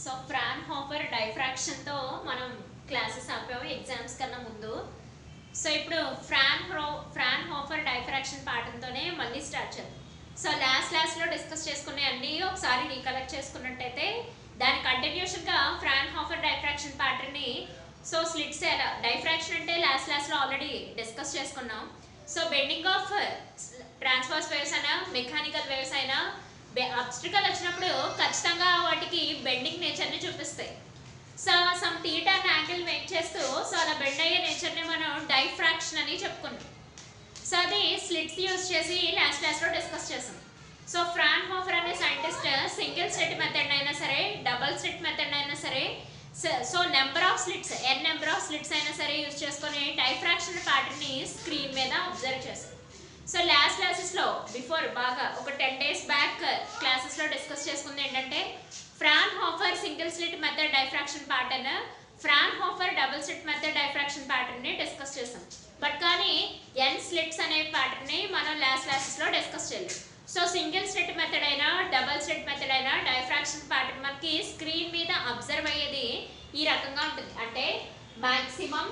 So prawn offer డైఫ్రాక్షన్తో మనం classes ఆపాము exams కన్నా ముందు సో ఇప్పుడు ఫ్రాన్ హో ఫ్రాన్ హాఫర్ డైఫ్రాక్షన్ పాఠంతోనే మళ్ళీ స్టార్ట్ చేద్దాం సో లాస్ట్ లాస్ట్లో డిస్కస్ చేసుకునే అన్ని ఒకసారి రీకలెక్ట్ చేసుకున్నట్టయితే దాని కంటిన్యూషన్గా ఫ్రాన్ హాఫర్ డైఫ్రాక్షన్ ప్యాటర్న్ని సో స్లిట్స్ ఎలా డైఫ్రాక్షన్ అంటే లాస్ట్ లాస్ట్లో ఆల్రెడీ డిస్కస్ చేసుకున్నాం so bending of transverse waves అయినా మెకానికల్ వేవ్స్ అయినా అబ్స్ట్రికల్ వచ్చినప్పుడు ఖచ్చితంగా వాటికి బెండింగ్ నేచర్ని చూపిస్తాయి so some theta angle make చేస్తూ సో అలా బెండ్ అయ్యే నేచర్ని మనం డైఫ్రాక్షన్ అని చెప్పుకున్నాం సో అది స్లిట్స్ యూజ్ చేసి లాస్ట్ క్లాస్లో డిస్కస్ చేసాం సో ఫ్రాన్ హోఫర్ అనే సైంటిస్ట్ సింగిల్ స్లిట్ మెథడ్ అయినా సరే డబల్ స్లిట్ మెథడ్ అయినా సరే so number of slits N number of slits అయినా సరే యూజ్ చేసుకొని డైఫ్రాక్షన్ ప్యాటర్న్ని స్క్రీన్ మీద అబ్జర్వ్ చేశారు సో లాస్ట్ క్లాసెస్లో బిఫోర్ బాగా ఒక టెన్ డేస్ బ్యాక్ క్లాసెస్లో డిస్కస్ చేసుకుంది ఏంటంటే Fraunhofer single slit method diffraction pattern Fraunhofer double slit method diffraction ప్యాటర్న్ని డిస్కస్ చేసాం బట్ కానీ ఎన్ స్లిట్స్ అనే ప్యాటర్న్ని మనం లాస్ట్ క్లాసెస్లో డిస్కస్ చేయలేదు సో సింగిల్ స్లిట్ మెథడ్ అయినా డబుల్ స్లిట్ మెథడ్ అయినా డైఫ్రాక్షన్ ప్యాటర్న్ మనకి స్క్రీన్ మీద అబ్జర్వ్ అయ్యేది ఈ రకంగా ఉంటుంది అంటే maximum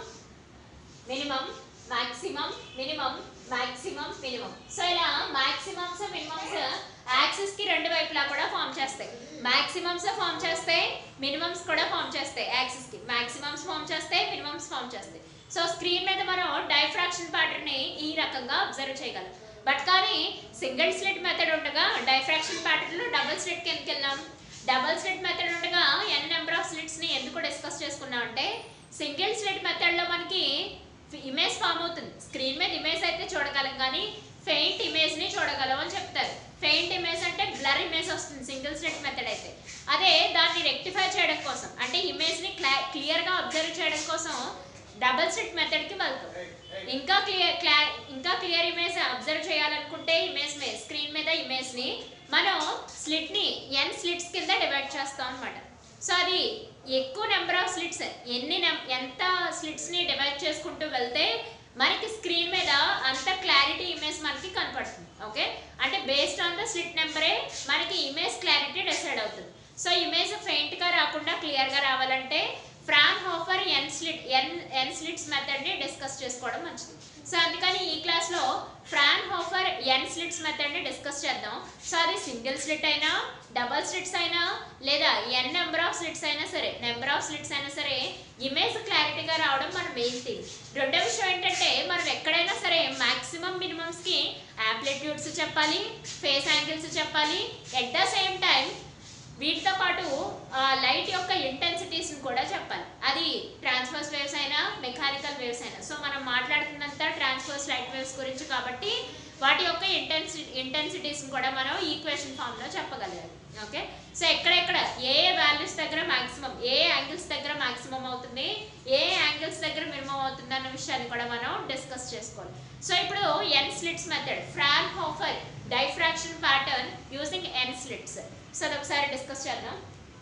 minimum maximum minimum maximum minimum so ఇలా మాక్సిమమ్స్ మినిమమ్స్ యాక్సిస్ కి రెండు వైపులా కూడా ఫామ్ చేస్తాయి మాక్సిమమ్స్ ఫామ్ చేస్తాయి మినిమమ్స్ కూడా ఫామ్ చేస్తాయి యాక్సిస్ కి మాక్సిమమ్స్ ఫామ్ చేస్తాయి మినిమమ్స్ ఫామ్ చేస్తాయి సో స్క్రీన్ మీద మనం డైఫ్రాక్షన్ ప్యాటర్న్ ని ఈ రకంగా అబ్జర్వ్ చేయగలం బట్ కానీ సింగిల్ స్లిట్ మెథడ్ ఉండగా డైఫ్రాక్షన్ ప్యాటర్న్ లో డబుల్ స్లిట్ కి ఎందుకు వెళ్ళాం డబుల్ స్లిట్ మెథడ్ ఉండగా ఎన్ నెంబర్ ఆఫ్ స్లిట్స్ ని ఎందుకు డిస్కస్ చేసుకున్నాం అంటే సింగిల్ స్లిట్ మెథడ్ లో మనకి ఇమేజ్ ఫామ్ అవుతుంది స్క్రీన్ మీద ఇమేజ్ అయితే చూడగలం కానీ ఫెయింట్ ఇమేజ్ ని చూడగలం అని చెప్తారు ఫెయింట్ ఇమేజ్ అంటే బ్లర్ ఇమేజ్ వస్తుంది సింగిల్ స్లిట్ మెథడ్ అయితే అదే దాన్ని రెక్టిఫై చేయడం కోసం అంటే ఇమేజ్ ని క్లియర్ గా అబ్జర్వ్ చేయడం కోసం డబుల్ స్లిట్ మెథడ్ కి వెళ్తాం ఇంకా క్లియర్ క్లా ఇంకా క్లియర్ ఇమేజ్ అబ్జర్వ్ చేయాలనుకుంటే ఇమేజ్ మీద స్క్రీన్ మీద ఇమేజ్ ని మనం స్లిట్ ని ఎన్ స్లిట్స్ కింద డివైడ్ చేస్తాం అనమాట సో అది ఎక్కువ నెంబర్ ఆఫ్ స్లిట్స్ ఎన్ని నెం- ఎంత స్లిట్స్ ని డివైడ్ చేసుకుంటూ వెళ్తే మనకి స్క్రీన్ మీద అంత క్లారిటీ ఇమేజ్ మనకి కనపడుతుంది ఓకే అంటే బేస్డ్ ఆన్ ద స్లిట్ నెంబరే మనకి ఇమేజ్ క్లారిటీ డిసైడ్ అవుతుంది సో ఇమేజ్ ఫెయింట్ గా రాకుండా క్లియర్ గా రావాలంటే Fraunhofer N slit N N slits method ని డిస్కస్ చేసుకోవడం మంచిది సో అందుకని ఈ క్లాస్ లో Fraunhofer N slits method ని డిస్కస్ చేద్దాం సో అది సింగిల్ స్లిట్ అయినా డబల్ స్లిట్స్ అయినా లేదా ఎన్ నెంబర్ ఆఫ్ స్లిట్స్ అయినా సరే నెంబర్ ఆఫ్ స్లిట్స్ అయినా సరే ఇమేజ్ క్లారిటీగా రావడం మన మెయిన్ థింగ్ రెండో విషయం ఏంటంటే మనం ఎక్కడైనా సరే మాక్సిమం మినిమమ్స్ కి ఆంప్లిట్యూడ్స్ చెప్పాలి ఫేస్ యాంగిల్స్ చెప్పాలి ఎట్ ద సేమ్ టైం వీటితో పాటు లైట్ యొక్క ఇంటెన్సిటీస్ని కూడా చెప్పాలి అది ట్రాన్స్ఫర్స్ వేవ్స్ అయినా మెకానికల్ వేవ్స్ అయినా సో మనం మాట్లాడుతున్నంత ట్రాన్స్ఫర్స్ లైట్ వేవ్స్ గురించి కాబట్టి వాటి యొక్క ఇంటెన్సి ఇంటెన్సిటీస్ని కూడా మనం ఈక్వేషన్ ఫామ్లో చెప్పగలగాలి ఓకే సో ఎక్కడెక్కడ ఏ ఏ వాల్యూస్ దగ్గర మాక్సిమం ఏ యాంగిల్స్ దగ్గర మాక్సిమం అవుతుంది ఏ యాంగిల్స్ దగ్గర మినిమం అవుతుంది అన్న విషయాన్ని కూడా మనం డిస్కస్ చేసుకోవాలి సో ఇప్పుడు N slits method Fraunhofer diffraction pattern using N slits so అది ఒకసారి డిస్కస్ చేద్దాం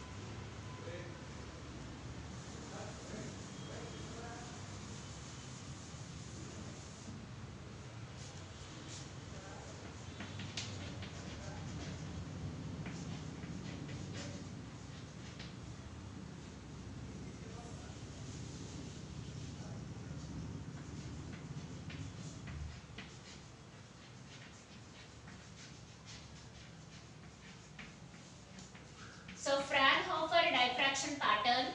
So Fraunhofer diffraction pattern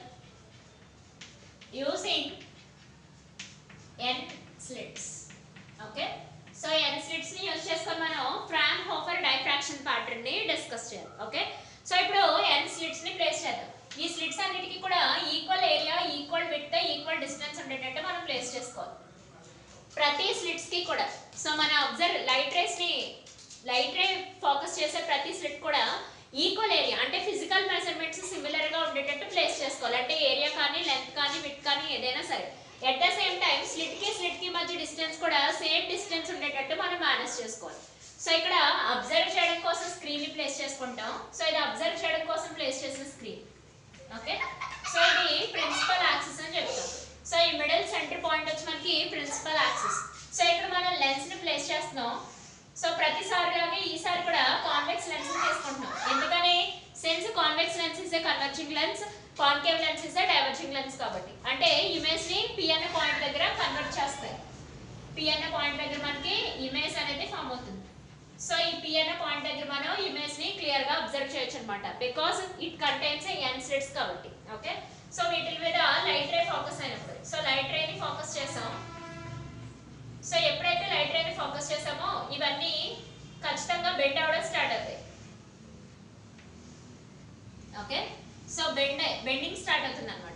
using N slits. Okay. So N slits ని యూజ్ చేసుకొని మనం ఫ్రాన్ హోఫర్ డైఫ్రాక్షన్ ప్యాటర్న్ ని డిస్కస్ చేయాలి ఓకే సో ఇప్పుడు N slits ని ప్లేస్ చేద్దాం ఈ స్లిట్స్ అన్నిటికీ కూడా equal area equal with equal distance ఉండేటట్టు మనం ప్లేస్ చేసుకోవాలి ప్రతి స్లిట్స్ కి కూడా సో మన అబ్జర్వ్ లైట్ రేస్ ని లైట్ రే ఫోకస్ చేసే ప్రతి స్లిట్ కూడా ఈక్వల్ ఏరియా అంటే ఫిజికల్ మెజర్మెంట్స్ సిమిలర్ గా ఉండేటట్టు ప్లేస్ చేసుకోవాలి అంటే ఏరియా కానీ లెంత్ కానీ విత్ కానీ ఏదైనా సరే at the same time slit కి స్లిట్ కి మధ్య డిస్టెన్స్ కూడా సేమ్ డిస్టెన్స్ ఉండేటట్టు మనం మేనేజ్ చేసుకోవాలి సో ఇక్కడ అబ్జర్వ్ చేయడం కోసం స్క్రీన్ ని ప్లేస్ చేసుకుంటాం సో ఇది అబ్జర్వ్ చేయడం కోసం ప్లేస్ చేసిన స్క్రీన్ ఓకే సో ఇది ప్రిన్సిపల్ యాక్సిస్ అని చెప్తాం సో ఈ మిడిల్ సెంటర్ పాయింట్ వచ్చి మనకి ప్రిన్సిపల్ యాక్సిస్ సో ఇక్కడ మనం లెన్స్ ని ప్లేస్ చేస్తున్నాం సో ప్రతిసారి లాగే ఈసారి కూడా కాన్వెక్స్ లెన్స్ తీసుకుంటున్నాం ఎందుకని since convex convex lens is a converging lens concave lens is a diverging lens కాబట్టి అంటే ఇమేజ్ ని పి అనే పాయింట్ దగ్గర కన్వర్ట్ చేస్తాయి పి అనే పాయింట్ దగ్గర మనకి ఇమేజ్ అనేది ఫామ్ అవుతుంది సో ఈ పి అనే పాయింట్ దగ్గర మనం ఇమేజ్ ని క్లియర్ గా అబ్జర్వ్ చేయొచ్చు అనమాట because it contains N slits కాబట్టి ఓకే సో వీటి మీద లైట్ రే ఫోకస్ అయినప్పుడు సో లైట్ రే ని ఫోకస్ చేసాం సో ఎప్పుడైతే లైట్ రే ని ఫోకస్ చేసామో ఇవన్నీ ఖచ్చితంగా బెండ్ అవ్వడం స్టార్ట్ అవుతాయి okay so bend bending start అవుతుంది అనమాట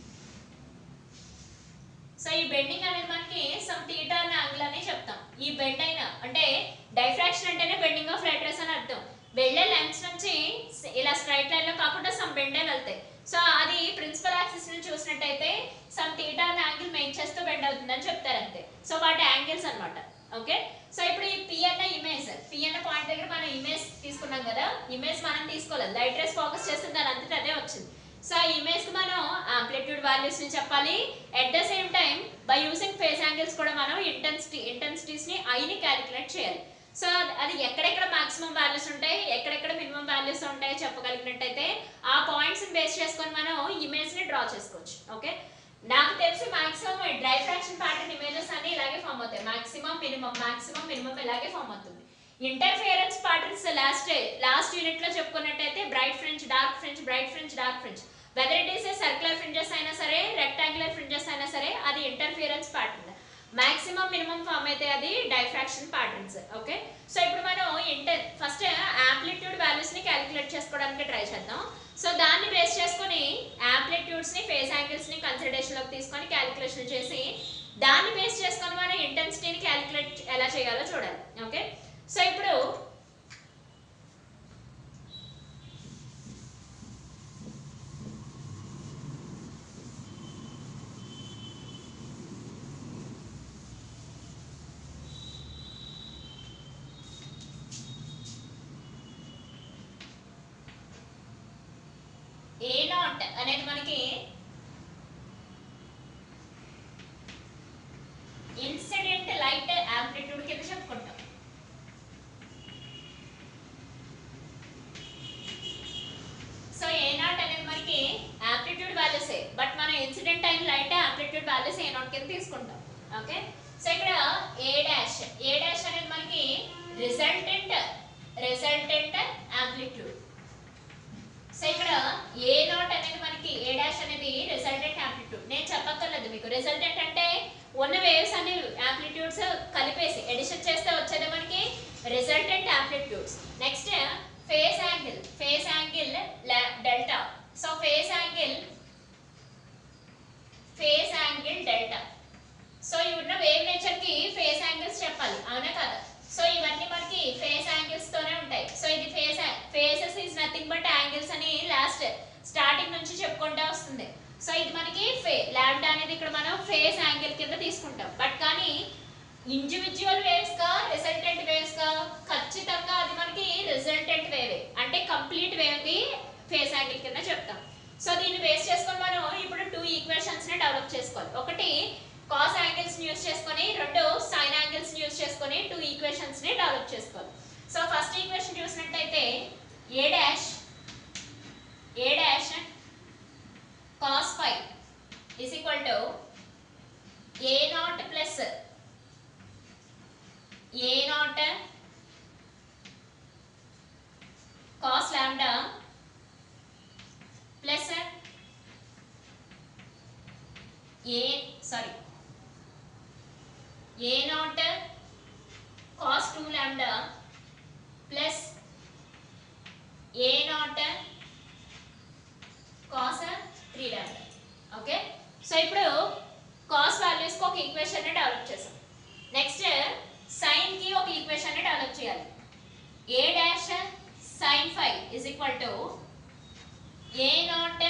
సో ఈ బెండింగ్ అనేది మనకి సమ్ థీటా అనే యాంగిల్ అని చెప్తాం ఈ బెండ్ అయిన అంటే డైఫ్రాక్షన్ అంటేనే బెండింగ్ ఆఫ్ లైట్ రేస్ అని అర్థం వెళ్ళే లెన్స్ నుంచి స- ఇలా స్ట్రైట్ లైన్ లో కాకుండా సమ్ బెండే వెళ్తాయి సో అది ప్రిన్సిపల్ యాక్సిస్ నుంచి చూసినట్టయితే సమ్ థీటా అనే యాంగిల్ మెయిన్ చేస్తూ బెండ్ అవుతుందని చెప్తారు అంతే సో వాటి యాంగిల్స్ అన్నమాట ఓకే సో ఇప్పుడు ఈ పి అన్న ఇమేజ్ పి అన్న పాయింట్ దగ్గర మనం ఇమేజ్ తీసుకున్నాం కదా ఇమేజ్ మనం తీసుకోలేదు లైట్ రేస్ ఫోకస్ చేస్తే దాని అంతటా అదే వచ్చింది సో ఆ ఇమేజ్ కి మనం ఆంప్లిట్యూడ్ వాల్యూస్ ని చెప్పాలి at the same time by using phase angles కూడా మనం ఇంటెన్సిటీ ఇంటెన్సిటీస్ ని ఐ ని క్యాలిక్యులేట్ చేయాలి సో అది ఎక్కడెక్కడ మాక్సిమం వాల్యూస్ ఉంటాయి ఎక్కడెక్కడ మినిమం వాల్యూస్ ఉంటాయి చెప్పగలిగినట్టయితే ఆ పాయింట్స్ ని బేస్ చేసుకొని మనం ఇమేజ్ ని డ్రా చేసుకోవచ్చు ఓకే నాకు తెలిసి మాక్సిమం డైఫ్రాక్షన్ ప్యాటర్న్ ఇమేజెస్ అన్ని ఇలాగే ఫామ్ అవుతాయి మాక్సిమం మినిమం మాక్సిమం మినిమం ఇలాగే ఫామ్ అవుతుంది interference patterns last last unit లో చెప్పుకున్నట్టయితే bright fringe dark fringe bright fringe dark fringe whether it is circular fringes అయినా సరే రెక్టాంగులర్ ఫ్రింజెస్ అయినా సరే అది interference pattern maximum minimum form అయితే అది డైఫ్రాక్షన్ ప్యాటర్న్స్ ఓకే సో ఇప్పుడు మనం ఇంటర్ ఫస్ట్ యాంప్లిట్యూడ్ వాల్యూస్ ని క్యాలిక్యులేట్ చేసుకోవడానికి ట్రై చేద్దాం సో దాన్ని బేస్ చేసుకొని యాంప్లిట్యూడ్స్ ని ఫేస్ యాంగిల్స్ ని కన్సిడరేషన్ లోకి తీసుకొని క్యాలిక్యులేషన్ చేసి దాన్ని బేస్ చేసుకొని మనం ఇంటెన్సిటీని క్యాలిక్యులేట్ ఎలా చేయాలో చూడాలి ఓకే సో ఇప్పుడు ఏ నాట్ అనేది మనకి ఇన్సిడెంట్ లైట్ యాంప్లిట్యూడ్ కింద చెప్పుకుంటాం సో ఏ నాట్ అనేది మనకి యాంప్లిట్యూడ్ వాల్యూస్ బట్ మనం incident time light amplitude values A naught కింద తీసుకుంటాం ఓకే సో ఇక్కడ ఏ డాష్ ఏ డాష్ అనేది మనకి రిజల్టెంట్ రిజల్టెంట్ యాంప్లిట్యూడ్ సో ఇక్కడ ఏ నాట్ అనేది మనకి ఏ డాష్ అనేది రిజల్టెంట్ యాంప్లిట్యూడ్ నేను చెప్పక్కర్లేదు మీకు రిజల్టెంట్ అంటే ఉన్న వేవ్స్ అన్ని యాంప్లిట్యూడ్స్ కలిపేసి ఎడిషన్ చేస్తే వచ్చేది మనకి resultant amplitudes next phase angle phase angle delta so phase angle phase angle delta so ఈ ఉన్న వేవ్ నేచర్ కి ఫేస్ యాంగిల్స్ చెప్పాలి అవునా కదా సో ఇవన్నీ మనకి ఫేస్ యాంగిల్స్ తోనే ఉంటాయి సో ఇది phase phases is nothing but angles అని లాస్ట్ స్టార్టింగ్ నుంచి చెప్పుకుంటూ వస్తుంది సో ఇది మనకి ఫే లాంబ్డా అనేది ఇక్కడ మనం ఫేస్ యాంగిల్ కింద తీసుకుంటాం బట్ కానీ ఇండివిజువల్ వేవ్స్ గా రిజల్టెంట్ వేవ్స్ గా ఖచ్చితంగా అది మనకి రిజల్టెంట్ వేవే అంటే కంప్లీట్ వేవ్ కి ఫేస్ యాంగిల్ కింద చెప్తాం సో దీన్ని బేస్ చేసుకొని మనం ఇప్పుడు టూ ఈక్వేషన్స్ ని డెవలప్ చేసుకోవాలి ఒకటి కాస్ యాంగిల్స్ ని యూస్ చేసుకొని రెండు సైన్ యాంగిల్స్ ని యూస్ చేసుకొని టూ ఈక్వేషన్స్ ని డెవలప్ చేసుకోవాలి సో ఫస్ట్ ఈక్వేషన్ చూసినట్టయితే A dash A dash cos phi is equal to A naught plus A naught cos lambda plus A sorry A naught cos two lambda plus A naught cos three lambda okay so ఇప్పుడు cos వాల్యూస్కి ఒక equation develop చేసాం next sine కి ఒక equation develop చేయాలి A dash sine five is equal to A naught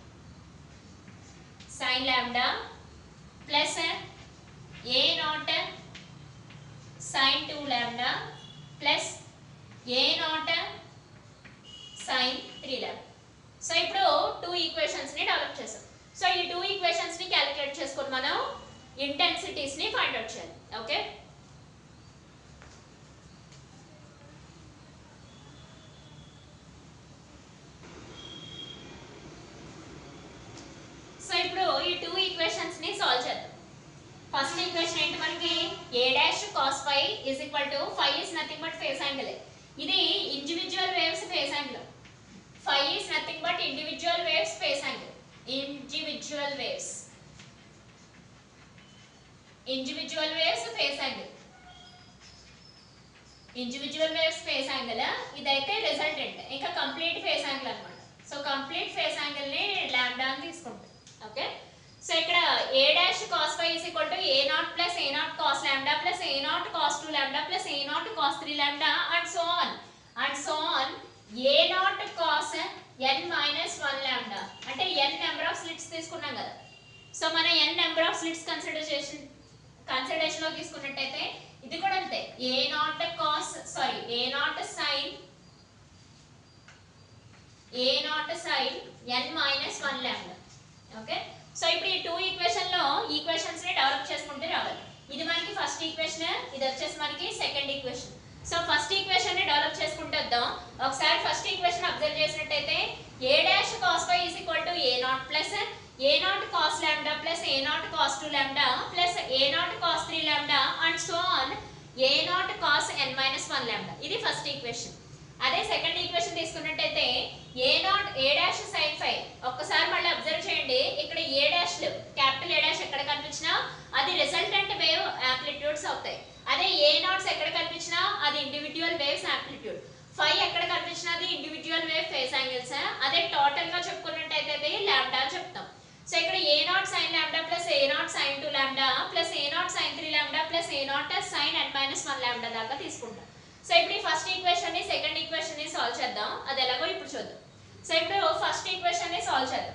sine lambda plus A naught sine two lambda plus A naught sine three lambda so ఇప్పుడు two equations ని develop చేసాం so ఈ two equations ని calculate చేసుకొని మనం intensities ని find out చేయాలి okay is equal to five is nothing but phase angle ఇది individual waves phase angle five is nothing but individual waves phase angle individual waves individual waves phase angle individual waves phase angle ఇదైతే resultant ఇంకా complete phase angle అన్నమాట so complete phase angle ని lambda అని తీసుకుంటాం okay so ఇక్కడ A dash cos five is equal to A naught plus A naught cos lambda plus A naught cos two lambda plus A naught cos three lambda and so on and so on A naught cos N minus one lambda అంటే N number of slits తీసుకున్నాం కదా so మనం N number of slits consider చేసి consideration లో తీసుకున్నట్టయితే ఇది కూడా అంతే A naught cos sorry A naught sine A naught sine N minus one lambda okay so ఇప్పుడు ఈ టూ ఈక్వేషన్ లో ఈక్వేషన్స్ ని డెవలప్ చేసుకుంటే రావాలి ఇది మనకి ఫస్ట్ ఈక్వేషన్ ఇది వచ్చేసి మనకి second equation so first equation ని డెవలప్ చేసుకుంటే వద్దాం ఒకసారి ఫస్ట్ ఈక్వేషన్ అబ్జర్వ్ చేసినట్టయితే A dash cos five is equal to A naught plus A naught cos lambda plus A naught cos two lambda plus A naught cos three lambda and so on A naught cos N minus one lambda ఇది first equation అదే second equation తీసుకున్నట్టయితే A naught A dash sine five ఒక్కసారి మళ్ళీ observe చేయండి ఇక్కడ A dash capital A dash ఎక్కడ కనిపించినా అది రిజల్టెంట్ వేవ్ యాంప్లిట్యూడ్స్ అవుతాయి అదే ఏ నాట్స్ ఎక్కడ కనిపించినా అది ఇండివిజువల్ వేవ్స్ యాంప్లిట్యూడ్ ఫైవ్ ఎక్కడ కనిపించినా అది ఇండివిజువల్ వేవ్ ఫేస్ యాంగిల్స్ అదే టోటల్ గా చెప్పుకున్నట్టయితే అది లాంబ్డా చెప్తాం సో ఇక్కడ ఏ నాట్ సైన్ లాంబ్డా ప్లస్ ఏ naught sine two lambda plus ఏ naught sine three lambda plus ఏ నాట్ సైన్ ఎన్ మైనస్ వన్ లాంబ్డా దాకా తీసుకుంటాం సో ఇప్పుడు ఈ ఫస్ట్ ఈక్వేషన్ ని సెకండ్ ఈక్వేషన్ ని సాల్వ్ చేద్దాం అది ఎలాగో ఇప్పుడు చూద్దాం సో ఇప్పుడు ఫస్ట్ ఈక్వేషన్ ని సాల్వ్ చేద్దాం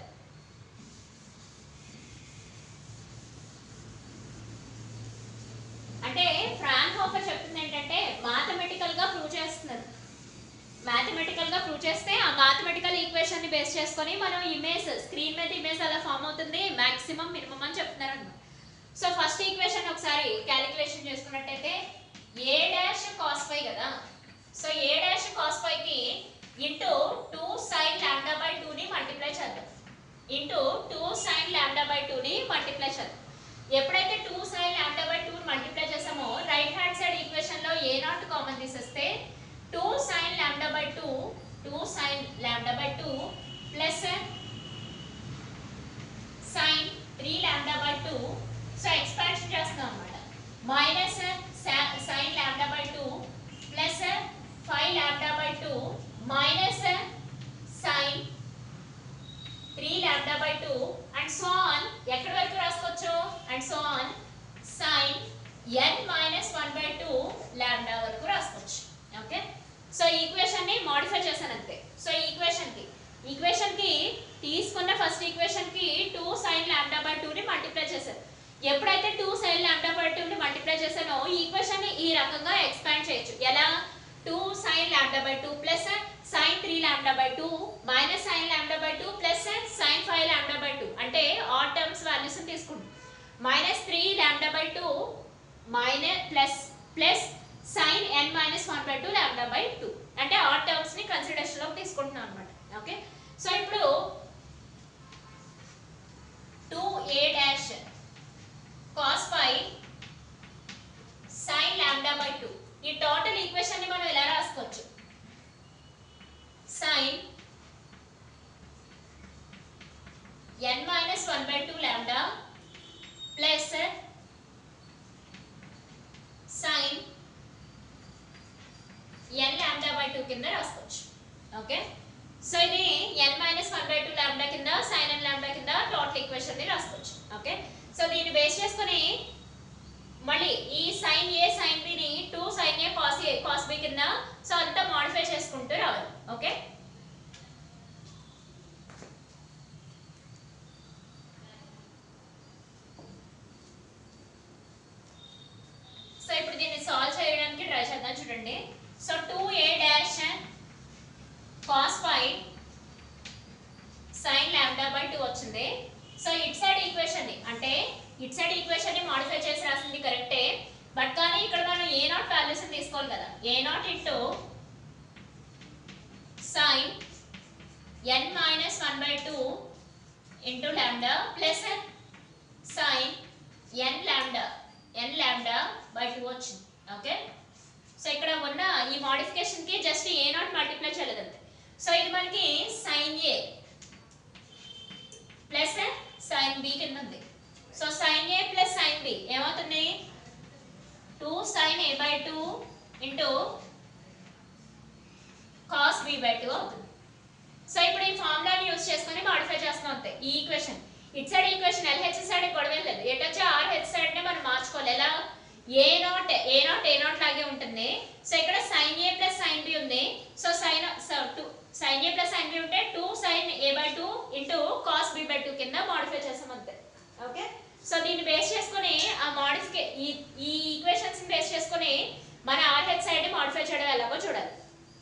అంటే ఫ్రాంక్ హోఫర్ చెప్తుంది ఏంటంటే మాథమెటికల్ గా ప్రూవ్ చేస్తున్నారు మ్యాథమెటికల్ గా ప్రూవ్ చేస్తే ఆ మ్యాథమెటికల్ ఈక్వేషన్ ని బేస్ చేసుకొని మనం ఇమేజ్ స్క్రీన్ మీద ఇమేజ్ అలా ఫామ్ అవుతుంది మాక్సిమం మినిమం అని చెప్తున్నారు అనమాట సో ఫస్ట్ ఈక్వేషన్ ఒకసారి క్యాలిక్యులేషన్ చేసుకున్నట్టయితే ఏ డాష్ కాస్ ఫైవ్ కదా so a dash cos five కి into two sine lambda by two ని మల్టిప్లై చేద్దాం into two sine lambda by two ని మల్టిప్లై చేద్దాం ఎప్పుడైతే two sine lambda by two multiply చేసామో రైట్ హ్యాండ్ సైడ్ ఈక్వేషన్ లో a naught common తీసేస్తే two sine lambda by two two sine lambda by two plus sine three lambda by two so expansion చేస్తున్నాం అనమాట minus sine lambda by two plus five lambda by two minus sine three lambda by two and so on ఎక్కడి వరకు రాసుకోవచ్చు and so on sine N minus one by two lambda వరకు రాసుకోవచ్చు okay so equation ని modify చేశాను అంతే so equation కి equation కి తీసుకున్న ఫస్ట్ ఈక్వేషన్ కి two sine lambda by two ని మల్టిప్లై చేశాను ఎప్పుడైతే two sine lambda by two ని మల్టిప్లై చేశానో ఈక్వేషన్ ని ఈ రకంగా ఎక్స్పాండ్ చేయొచ్చు ఎలా two sine lambda by two plus sine three lambda by two minus sine lambda by two plus sine five lambda by two అంటే ఆడ్ టర్మ్స్ వాల్యూస్ తీసుకుంటాం minus three lambda by two minus plus plus sine N minus one by two lambda by two అంటే odd terms ని consideration లోకి తీసుకుంటున్నాం అనమాట okay so ఇప్పుడు two a dash cos five sine lambda by two ఈ total equation ని మనం ఇలా రాసుకోవచ్చు sine N minus one by two lambda plus sine n lambda by two కింద రాసుకోవచ్చు ఓకే సో ఇది n minus one by two lambda కింద sine n lambda కింద టోటల్ ఈక్వేషన్ ని రాసుకోవచ్చు ఓకే సో దీన్ని బేస్ చేసుకొని మళ్ళీ ఈ సైన్ ఏ సైన్ బిని two sine A cos a cos b కింద సో అంతా మాడిఫై చేసుకుంటూ రావాలి ఓకే సో ఇప్పుడు దీన్ని సాల్వ్ చేయడానికి ట్రై చేద్దాం చూడండి so two a dash cos five sine lambda by two వచ్చింది సో ఇట్ సైడ్ ఈక్వేషన్ ని అంటే ఇట్ సైడ్ ఈక్వేషన్ ని మాడిఫై చేసి రాసింది కరెక్టే బట్ కానీ ఇక్కడ మనం ఏ నాట్ వాల్యూస్ తీసుకోవాలి కదా a naught into sine N minus one by two into lambda plus sine n lambda n lambda by two వచ్చింది ఓకే సో ఇక్కడ ఉన్న ఈ మోడిఫికేషన్ కి జస్ట్ ఏ నాట్ మల్టిప్లై చేయలేదు అంతే సో ఇది మనకి sine a plus sine b కింద ఉంది so sine a plus sine b ఏమవుతుంది two sine a by two into cos b by two అవుతుంది సో ఇప్పుడు ఈ ఫార్ములాని యూస్ చేసుకొని మాడిఫై చేస్తున్నాం అంతే ఈ equation it side equation LH side గొడవ లేదు ఎటు వచ్చి ఆర్ హెచ్ సైడ్ నే మనం మార్చుకోవాలి ఎలా a naught a naught a naught లాగే ఉంటుంది సో ఇక్కడ sine a plus sine b ఉంది so sine two sine a plus sine b ఉంటే two sine a by two into cos b by two కింద మాడిఫై చేస్తాం అంతే okay so దీన్ని base చేసుకొని ఆ మాడిఫికే ఈ ఈ ఈక్వేషన్స్ బేస్ చేసుకొని మన ఆర్హెచ్ సైడ్ మాడిఫై చేయడం ఎలాగో చూడాలి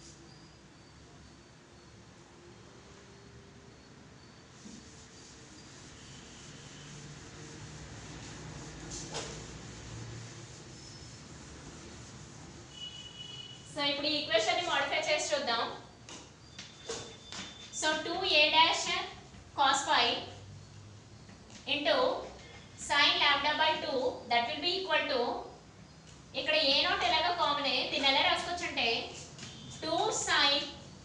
సో ఇప్పుడు ఈ ఈక్వేషన్ ని మోడిఫై చేసి చూద్దాం so two a dash cos five into sine lambda by two that will be equal to ఇక్కడ ఏ నాట్ ఎలాగో కామన్ దీన్ని ఎలా రాసుకోవచ్చు అంటే two sine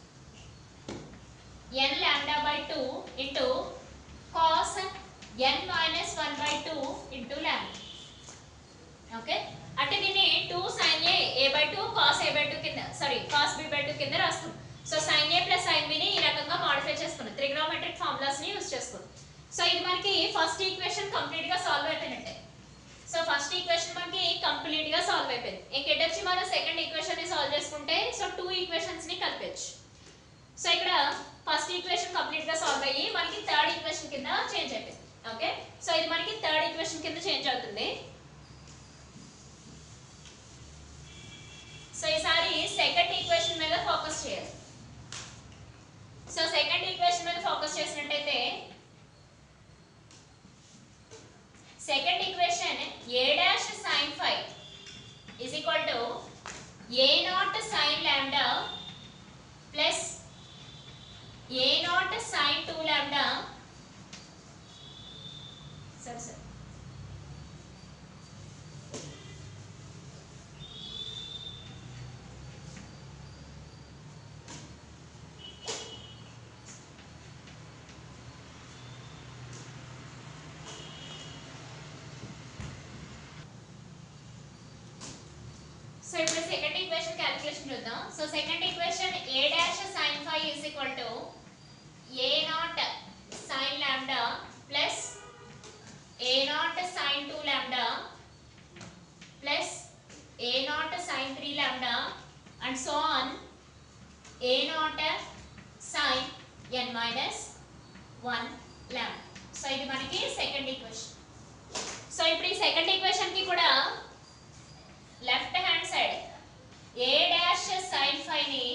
n lambda by two into cos N minus one by two into lambda okay అంటే దీన్ని two sine a a by two cos a by two కింద sorry cos b by two కింద రాస్తాం so sine a plus sign బిని ఈ రకంగా modify చేసుకున్నాం trigonometric formulas ని use చేసుకున్నాం సో ఇది మనకి ఫస్ట్ ఈక్వేషన్ కంప్లీట్ గా సాల్వ్ అయిపోయినట్టే సో ఫస్ట్ ఈక్వేషన్ మనకి కంప్లీట్ గా సాల్వ్ అయిపోయింది ఇంకెటొచ్చి మనం సెకండ్ ఈక్వేషన్ ని సాల్వ్ చేసుకుంటే సో టూ ఈక్వేషన్స్ ని కలిపేచ్చు సో ఇక్కడ ఫస్ట్ ఈక్వేషన్ కంప్లీట్ గా సాల్వ్ అయ్యి మనకి థర్డ్ ఈక్వేషన్ కింద చేంజ్ అయిపోయింది ఓకే సో ఇది మనకి థర్డ్ ఈక్వేషన్ కింద చేంజ్ అవుతుంది సో ఈసారి సెకండ్ ఈక్వేషన్ మీద ఫోకస్ చేయాలి సో సెకండ్ ఈక్వేషన్ మీద ఫోకస్ చేసినట్టయితే second equation a dash sine five is equal to A naught sine lambda plus A naught sine two lambda సరే సరే సో ఇప్పుడు సెకండ్ ఈక్వేషన్ క్యాలిక్యులేషన్ చూద్దాం so second equation a dash sine five is equal to A naught sine lambda plus A naught sine two lambda plus A naught sine three lambda and so on A naught sine N minus one lambda so ఇది మనకి second equation so ఇప్పుడు ఈ second equation కి కూడా left hand side a dash sine five ని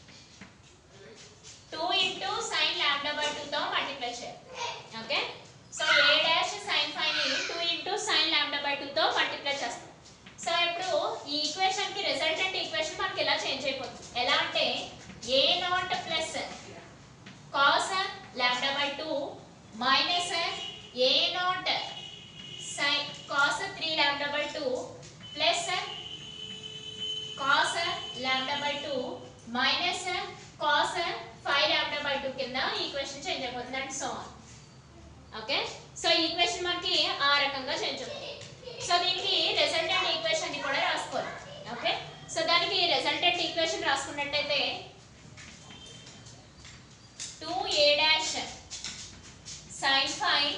two into sine lambda by టూతో multiply చేయాలి okay so a dash sine five ని two into sine lambda by టూతో మల్టిప్లై చేస్తాం సో ఇప్పుడు ఈ ఈక్వేషన్ కి రిజల్టెంట్ ఈక్వేషన్ మనకి ఎలా చేంజ్ అయిపోతుంది ఎలా అంటే a naught plus cos lambda by two minus a naught sine cos three lambda by two plus cos lambda by two minus cos five lambda by two కింద equation change అయిపోతుంది and so on okay so equation మనకి ఆ రకంగా change అవుతుంది so దీనికి resultant equation ని కూడా రాసుకోవాలి ఓకే సో దానికి రిజల్టెంట్ ఈక్వేషన్ రాసుకున్నట్టయితే two a dash sine five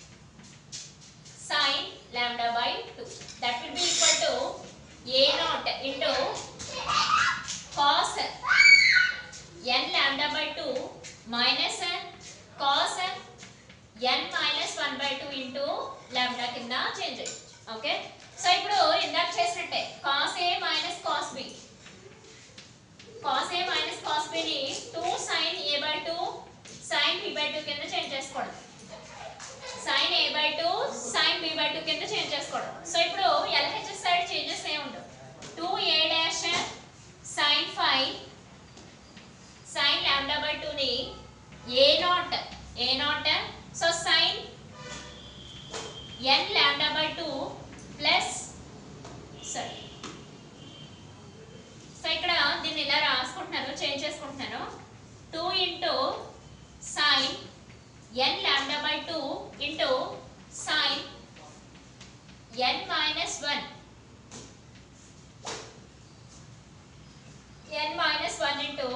sin lambda by 2 that will be equal to a naught into cos n lambda by 2 minus cos n minus 1 by 2 into lambda కింద change అయ్యి okay so ఇప్పుడు ఇందాక చేసినట్టే cos a minus cos b cos a minus cos b ని 2 sin a by 2 sin b by 2 కింద change చేసుకోవడం sine a by two sine b by two కింద change చేసుకోవడం సో ఇప్పుడు ఎల్హెచ్ఎస్ సైడ్ చేంజెస్ ఏమి ఉండవు two a dash sine five sine lambda by టూని a naught a naught so sine n lambda by two plus sorry ఇక్కడ దీన్ని ఇలా రాసుకుంటున్నాను చేంజ్ చేసుకుంటున్నాను two into sine n lambda by two into sine N minus one n minus one into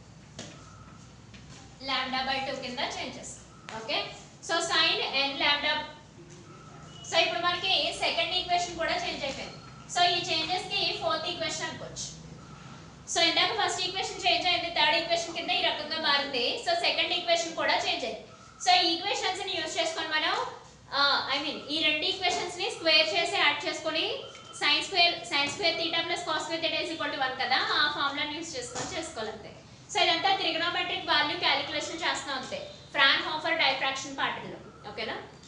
lambda by two కింద change చేస్తాం okay so sine n lambda so ఇప్పుడు మనకి second equation కూడా చేంజ్ అయిపోయింది సో ఈ changes కి fourth equation అనుకోవచ్చు so ఇందాక ఫస్ట్ ఈక్వేషన్ చేంజ్ అయింది థర్డ్ ఈక్వేషన్ కింద ఈ రకంగా మారింది సో సెకండ్ ఈక్వేషన్ కూడా చేంజ్ అయింది సో ఈ ఈక్వేషన్స్ ని యూజ్ చేసుకొని మనం ఐ మీన్ ఈ రెండు ఈక్వేషన్స్ ని స్క్వేర్ చేసి యాడ్ చేసుకొని sine square sine square theta plus cos square theta is equal to one కదా ఆ ఫార్ములాని యూజ్ చేసుకొని చేసుకోవాలంతే సో ఇదంతా త్రిగనోమెట్రిక్ వాల్యూ క్యాలిక్యులేషన్ చేస్తాం అంతే ఫ్రాన్ హోఫర్ డైఫ్రాక్షన్ పార్టిల్లో ఓకేనా